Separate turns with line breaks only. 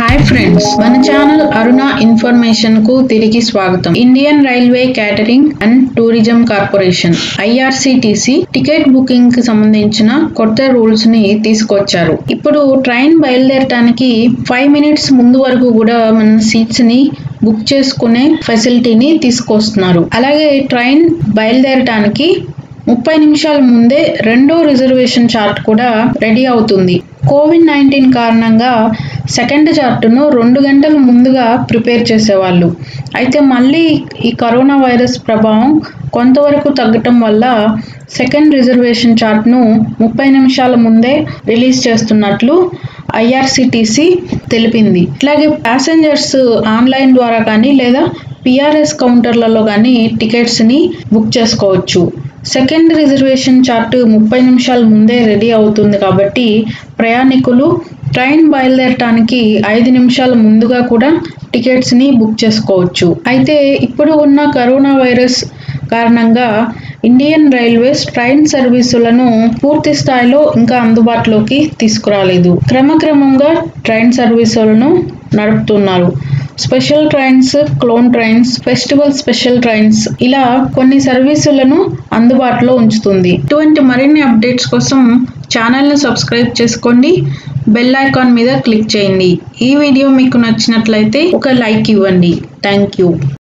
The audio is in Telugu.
హాయ్ ఫ్రెండ్స్ మన ఛానల్ అరుణ ఇన్ఫర్మేషన్ కు తిరిగి స్వాగతం Indian railway catering and tourism corporation IRCTC ticket booking కి సంబంధించిన కొత్త రూల్స్ ని తీసుకొచ్చారు ఇప్పుడు ట్రైన్ బయలుదేరటానికి ఫైవ్ మినిట్స్ ముందు వరకు కూడా మన సీట్స్ ని బుక్ చేసుకునే ఫెసిలిటీని తీసుకొస్తున్నారు అలాగే ట్రైన్ బయలుదేరటానికి ముప్పై నిమిషాల ముందే రెండో రిజర్వేషన్ చార్ట్ కూడా రెడీ అవుతుంది కోవిడ్ నైన్టీన్ కారణంగా సెకండ్ చార్టును రెండు గంటల ముందుగా ప్రిపేర్ చేసేవాళ్ళు అయితే మళ్ళీ ఈ కరోనా వైరస్ ప్రభావం కొంతవరకు తగ్గటం వల్ల సెకండ్ రిజర్వేషన్ చార్ట్ను ముప్పై నిమిషాల ముందే రిలీజ్ చేస్తున్నట్లు ఐఆర్సిటిసి తెలిపింది ఇట్లాగే ప్యాసింజర్స్ ఆన్లైన్ ద్వారా కానీ లేదా పిఆర్ఎస్ కౌంటర్లలో కానీ టికెట్స్ని బుక్ చేసుకోవచ్చు సెకండ్ రిజర్వేషన్ చార్ట్ ముప్పై నిమిషాల ముందే రెడీ అవుతుంది కాబట్టి ప్రయాణికులు ట్రైన్ బయలుదేరటానికి ఐదు నిమిషాల ముందుగా కూడా టికెట్స్ని బుక్ చేసుకోవచ్చు అయితే ఇప్పుడు ఉన్న కరోనా వైరస్ కారణంగా ఇండియన్ రైల్వేస్ ట్రైన్ సర్వీసులను పూర్తి స్థాయిలో ఇంకా అందుబాటులోకి తీసుకురాలేదు క్రమక్రమంగా ట్రైన్ సర్వీసులను నడుపుతున్నారు special trains clone trains festival special trains ఇలా కొన్ని సర్వీసులను అందుబాటులో ఉంచుతుంది ఇటువంటి మరిన్ని అప్డేట్స్ కోసం ఛానల్ను సబ్స్క్రైబ్ చేసుకోండి బెల్ ఐకాన్ మీద క్లిక్ చేయండి ఈ వీడియో మీకు నచ్చినట్లయితే ఒక లైక్ ఇవ్వండి థ్యాంక్ యూ